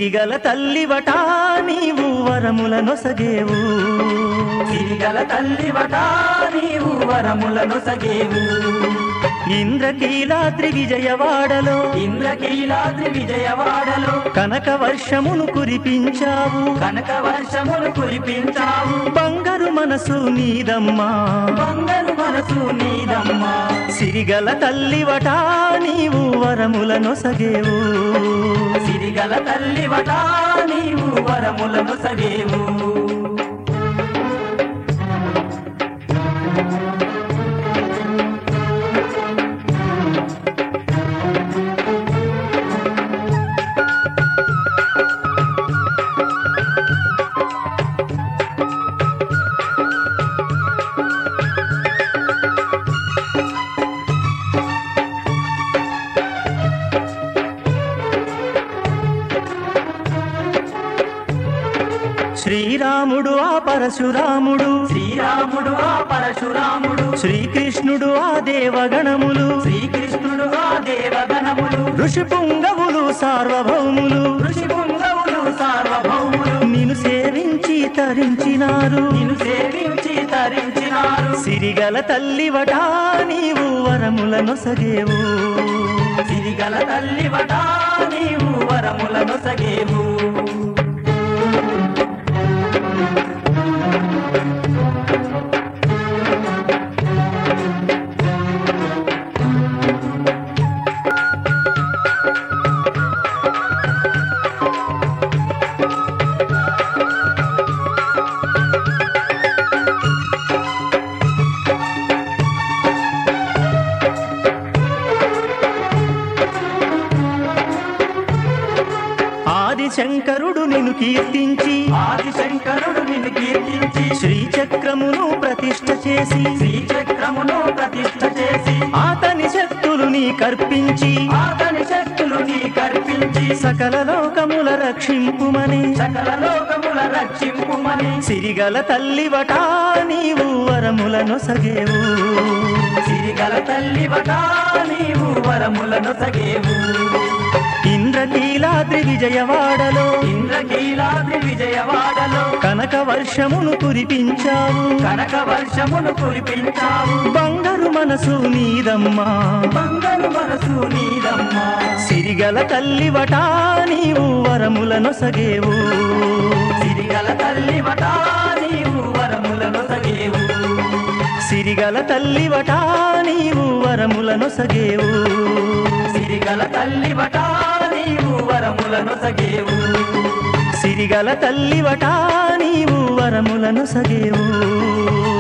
సిరిగల తల్లివట నీవు వరముల నొసగేవు సిరిగల తల్లివట నీవు వరములను సగేవు ఇంద్రకీలాద్రి విజయవాడలో ఇంద్రకీలాద్రి విజయవాడలో కనక వర్షమును కురిపించావు కనక వర్షములు కురిపించావు బంగారు మనసు నీదమ్మా బంగారు మనసు నీదమ్మా సిరిగల తల్లివట నీవు వరముల నొసగేవు సిరిగల తల్లివట నీవు వరములను సగేవు శ్రీరాముడు ఆ పరశురాముడు శ్రీరాముడు ఆ పరశురాముడు శ్రీకృష్ణుడు ఆ దేవగణములు శ్రీకృష్ణుడు ఆ దేవగణములు ఋషి పుంగవులు సార్వభౌములు ఋషి పుంగవులు సార్వభౌములు నిన్ను సేవించి తరించినారు నిన్ను సేవించి తరించినారు సిరిగల తల్లివట నీవు వరముల నొసగేవు సిరిగల తల్లివట నీవు వరములను సగేవు ఆదిశంకరుడు నిన్ను కీర్తించి ఆదిశంకరుడు నిన్ను కీర్తించి శ్రీచక్రమును ప్రతిష్ఠ చేసి శ్రీచక్రమును ప్రతిష్ఠ చేసి ఆతని శక్తులు నీ కర్పించి ఆతని శక్తులు నీ కల్పించి సకల లోకముల రక్షింపుమని సకల లోకముల రక్షింపుమని సిరిగల తల్లివట నీవు వరముల నొసగేవు సిరిగల తల్లివట నీవు వరములను సగేవు ఇంద్రకీలాద్రి విజయవాడలో ఇంద్రకీలాద్రి విజయవాడలో కనక వర్షమును కురిపించావు కనక వర్షమును కురిపించావు బంగారు మనసు నీదమ్మా బంగారు మనసు నీదమ్మా సిరిగల తల్లివట నీవు వరముల నొసగేవు సిరిగల తల్లివట నీవు వరములను సగేవు సిరిగల తల్లివట నీవు వరముల నొసగేవు సిరిగల తల్లివట నీవు వరములను సగేవు సిరిగల తల్లివట నీవు వరముల నొసగేవు